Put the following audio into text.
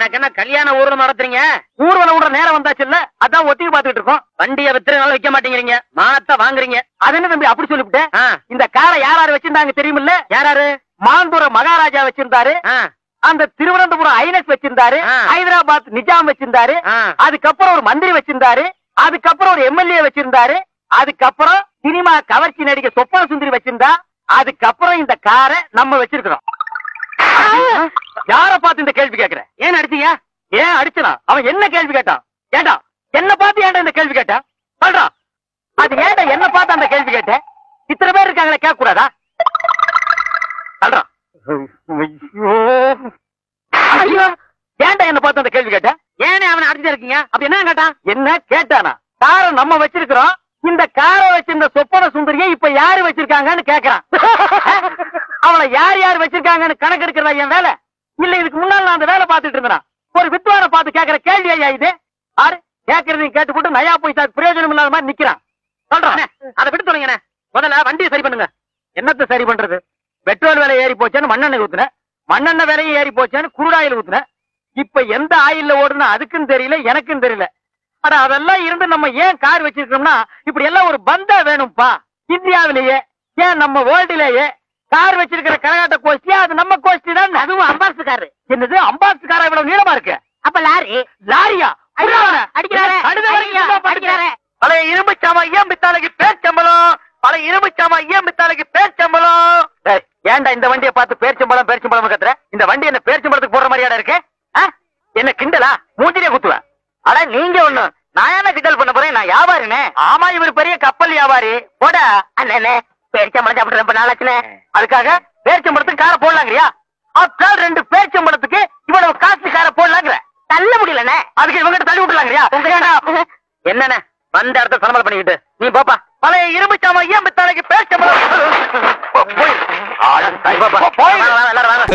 எனக்கு என்ன கல்யாண ஊர்வலம் நடத்துறீங்க ஊர்வலம் விடுற நேரம் வந்தாச்சு இல்ல அதான் ஒத்திகை பாத்துக்கிட்டு இருக்கோம் வண்டியை வித்துறனால வைக்க மாட்டேங்கிறீங்க மானத்தை வாங்குறீங்க அது என்ன தம்பி அப்படி சொல்லிவிட்டேன் ஆ, இந்த காரை யார் யார் வச்சிருந்தாங்க தெரியுமில்ல யாராரு மாந்தூர மகாராஜா வச்சிருந்தாரு ஆ, அந்த திருவனந்தபுரம் ஐனஸ் வச்சிருந்தாரு ஆ. ஹைதராபாத் நிஜாம் வச்சிருந்தாரு ஆ. அதுக்கப்புறம் ஒரு மந்திரி வச்சிருந்தாரு அதுக்கப்புறம் ஒரு எம்எல்ஏ வச்சிருந்தாரு அதுக்கப்புறம் சினிமா கவர்ச்சி நடிகை சொப்பன சுந்தரி வச்சிருந்தா அதுக்கப்புறம் இந்த காரை நம்ம வச்சிருக்கிறோம் யார பார்த்து இந்த கேள்வி கேக்குற ஏன் அடிச்சீங்க ஏன் அடிச்சனா அவன் என்ன கேள்வி கேட்டான் ஏண்டா என்ன பார்த்து ஏன்டா இந்த கேள்வி கேட்டான் சொல்றான் அது ஏன்டா என்ன பார்த்து அந்த கேள்வி கேட்ட இத்தனை பேர் இருக்காங்களே கேட்க கூடாதா சொல்றான் ஐயோ ஐயோ ஏன்டா என்ன பார்த்து அந்த கேள்வி கேட்ட ஏனே அவனை அடிச்சு இருக்கீங்க அப்படி என்ன கேட்டான் என்ன கேட்டானா காரை நம்ம வச்சிருக்கிறோம் இந்த காரை வச்சிருந்த சொப்பன சுந்தரியை இப்ப யாரு வச்சிருக்காங்கன்னு கேக்குறான் அவளை யார் யார் வச்சிருக்காங்கன்னு கணக்கு எடுக்கிறதா என் வேலை இல்ல இதுக்கு முன்னால நான் அந்த வேலை பார்த்துட்டு இருந்தேன் ஒரு வித்வான பார்த்து கேக்குற கேள்வி ஐயா இது ஆறு கேக்குறதையும் கேட்டுப்பட்டு நயா போய் பிரயோஜனம் இல்லாத மாதிரி நிக்கிறான் சொல்றான் அண்ணே, அதை விட்டு தொலைங்கண்ணே முதல்ல வண்டியை சரி பண்ணுங்க என்னத்த சரி பண்றது பெட்ரோல் விலை ஏறி போச்சேன்னு மண்ணெண்ணெய் ஊத்துனேன் மண்ணெண்ணெய் விலையும் ஏறி போச்சேன்னு குருடாயில் ஊத்துனேன் இப்ப எந்த ஆயில்ல ஓடுனா அதுக்கும் தெரியல எனக்கும் தெரியல அட அதெல்லாம் இருந்து நம்ம ஏன் கார் வச்சிருக்கோம்னா இப்படி எல்லாம் ஒரு பந்தா வேணும்பா இந்தியாவிலேயே ஏன் நம்ம வேர்ல்டுலேயே கார் வச்சிருக்கிற கரகாட்ட கோஷ்டி அது நம்ம கோஷ்டி தான் அதுவும் அம்பாசு காரு என்னது அம்பாசு காரா இவ்வளவு நீளமா இருக்கு அப்ப லாரி லாரியா ஐயோ, அடிக்கிறாரே, கழுதை வரைக்கும் ஐயோ, சும்மா அடிக்கிறாரே. பழைய இரும்பு சாமா ஏன் பித்தாளைக்கு பேர்ச்சம்பளம் பழைய இரும்பு சாமா ஏன் பித்தாளைக்கு பேர்ச்சம்பளம் டேய், ஏன்டா இந்த வண்டியை பார்த்து பேர்ச்சம்பளம் பேர்ச்சம்பளம் கத்துற இந்த வண்டி என்ன பேர்ச்சம்பளத்துக்கு போற மாதிரியாடா இருக்கு ஆ? என்ன கிண்டலா மூஞ்சிலே குத்துவேன் அட நீங்க ஒண்ணு நான் என்ன கிண்டல் பண்ண போறேன் நான் வியாபாரினே ஆமா இவர் பெரிய கப்பல் வியாபாரி போடா அண்ணே பேர்ச்சம்பளம் சாப்பிட்டு ரொம்ப நாளாச்சுனே அதுக்காக பேர்ச்சம்பளத்துக்கு காரை போடலாங்கறியா அப்பால் ரெண்டு பேர்ச்சம்பளத்துக்கு இவ்வளவு காசு காரை போடலாங்கிற தள்ள முடியலண்ணே அதுக்கு இவங்கிட்ட தள்ளி விட்டுலாங்கறியா என்னண்ணே வந்த இடத்த சலமல் பண்ணிக்கிட்டு நீ போப்பா பழைய இரும்பு சாமா ஏன் பித்தாளைக்கு பேர்ச்சம்பளம் போ, போய். ஆளு, தாய் பாப்பா.